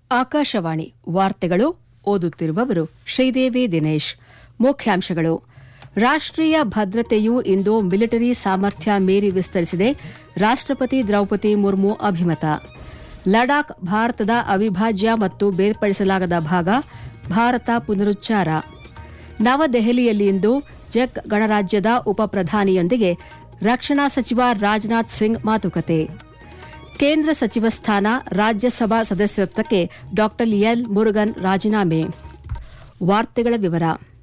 ಆಕಾಶವಾಣಿ ವಾರ್ತೆಗಳು ಓದುತ್ತಿರುವವರು ಶ್ರೀದೇವಿ ದಿನೇಶ್ ಮುಖ್ಯಾಂಶಗಳು ರಾಷ್ಟ್ರೀಯ ಭದ್ರತೆಯು ಇಂದು ಮಿಲಿಟರಿ ಸಾಮರ್ಥ್ಯ ಮೀರಿ ವಿಸ್ತರಿಸಿದೆ ರಾಷ್ಟ್ರಪತಿ ದ್ರೌಪದಿ ಮುರ್ಮು ಅಭಿಮತ ಲಡಾಖ್ ಭಾರತದ ಅವಿಭಾಜ್ಯ ಮತ್ತು ಬೇರ್ಪಡಿಸಲಾಗದ ಭಾಗ ಭಾರತ ಪುನರುಚ್ಚಾರ ನವದೆಹಲಿಯಲ್ಲಿಂದು ಚೆಕ್ ಗಣರಾಜ್ಯದ ಉಪಪ್ರಧಾನಿಯೊಂದಿಗೆ ರಕ್ಷಣಾ ಸಚಿವ ರಾಜನಾಥ್ ಸಿಂಗ್ ಮಾತುಕತೆ ಕೇಂದ್ರ ಸಚಿವ ಸ್ಥಾನ ರಾಜ್ಯಸಭಾ ಸದಸ್ಯತ್ವಕ್ಕೆ ಡಾ ಎಲ್ ಮುರುಗನ್ ರಾಜೀನಾಮೆ ವಾರ್ತೆಗಳ ವಿವರ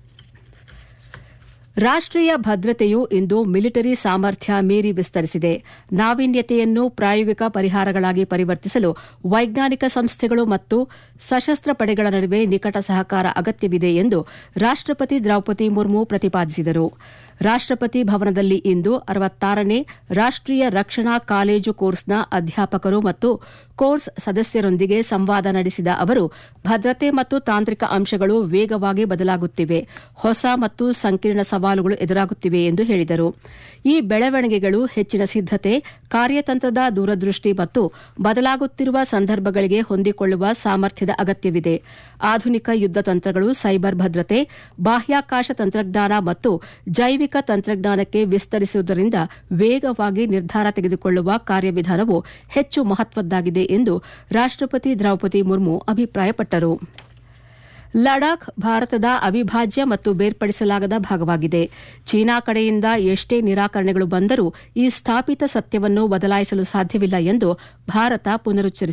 ರಾಷ್ಟ್ರೀಯ ಭದ್ರತೆಯು ಇಂದು ಮಿಲಿಟರಿ ಸಾಮರ್ಥ್ಯ ಮೀರಿ ವಿಸ್ತರಿಸಿದೆ ನಾವೀನ್ಯತೆಯನ್ನು ಪ್ರಾಯೋಗಿಕ ಪರಿಹಾರಗಳಾಗಿ ಪರಿವರ್ತಿಸಲು ವೈಜ್ಞಾನಿಕ ಸಂಸ್ಥೆಗಳು ಮತ್ತು ಸಶಸ್ತ್ರ ಪಡೆಗಳ ನಡುವೆ ನಿಕಟ ಸಹಕಾರ ಅಗತ್ಯವಿದೆ ಎಂದು ರಾಷ್ಟ್ರಪತಿ ದ್ರೌಪದಿ ಮುರ್ಮು ಪ್ರತಿಪಾದಿಸಿದರು ರಾಷ್ಟ್ರಪತಿ ಭವನದಲ್ಲಿ ಇಂದು ಅರವತ್ತಾರನೇ ರಾಷ್ಟ್ರೀಯ ರಕ್ಷಣಾ ಕಾಲೇಜು ಕೋರ್ಸ್ನ ಅಧ್ಯಾಪಕರು ಮತ್ತು ಕೋರ್ಸ್ ಸದಸ್ಯರೊಂದಿಗೆ ಸಂವಾದ ನಡೆಸಿದ ಅವರು ಭದ್ರತೆ ಮತ್ತು ತಾಂತ್ರಿಕ ಅಂಶಗಳು ವೇಗವಾಗಿ ಬದಲಾಗುತ್ತಿವೆ ಹೊಸ ಮತ್ತು ಸಂಕೀರ್ಣ ಸವಾಲುಗಳು ಎದುರಾಗುತ್ತಿವೆ ಎಂದು ಹೇಳಿದರು ಈ ಬೆಳವಣಿಗೆಗಳು ಹೆಚ್ಚಿನ ಸಿದ್ದತೆ ಕಾರ್ಯತಂತ್ರದ ದೂರದೃಷ್ಟಿ ಮತ್ತು ಬದಲಾಗುತ್ತಿರುವ ಸಂದರ್ಭಗಳಿಗೆ ಹೊಂದಿಕೊಳ್ಳುವ ಸಾಮರ್ಥ್ಯದ ಅಗತ್ಯವಿದೆ ಆಧುನಿಕ ಯುದ್ದ ತಂತ್ರಗಳು ಸೈಬರ್ ಭದ್ರತೆ ಬಾಹ್ಯಾಕಾಶ ತಂತ್ರಜ್ಞಾನ ಮತ್ತು ಜೈವಿಕ ತಂತ್ರಜ್ಞಾನಕ್ಕೆ ವಿಸ್ತರಿಸುವುದರಿಂದ ವೇಗವಾಗಿ ನಿರ್ಧಾರ ತೆಗೆದುಕೊಳ್ಳುವ ಕಾರ್ಯವಿಧಾನವು ಹೆಚ್ಚು ಮಹತ್ವದ್ದಾಗಿದೆ ಎಂದು ರಾಷ್ಟ್ರಪತಿ ದ್ರೌಪದಿ ಮುರ್ಮು ಅಭಿಪ್ರಾಯಪಟ್ಟರು ಲಡಾಖ್ ಭಾರತದ ಅವಿಭಾಜ್ಯ ಮತ್ತು ಬೇರ್ಪಡಿಸಲಾಗದ ಭಾಗವಾಗಿದೆ ಚೀನಾ ಕಡೆಯಿಂದ ಎಷ್ಟೇ ನಿರಾಕರಣೆಗಳು ಬಂದರೂ ಈ ಸ್ಥಾಪಿತ ಸತ್ಯವನ್ನು ಬದಲಾಯಿಸಲು ಸಾಧ್ಯವಿಲ್ಲ ಎಂದು ಭಾರತ ಪುನರುಚ್ಚರಿಸಿದೆ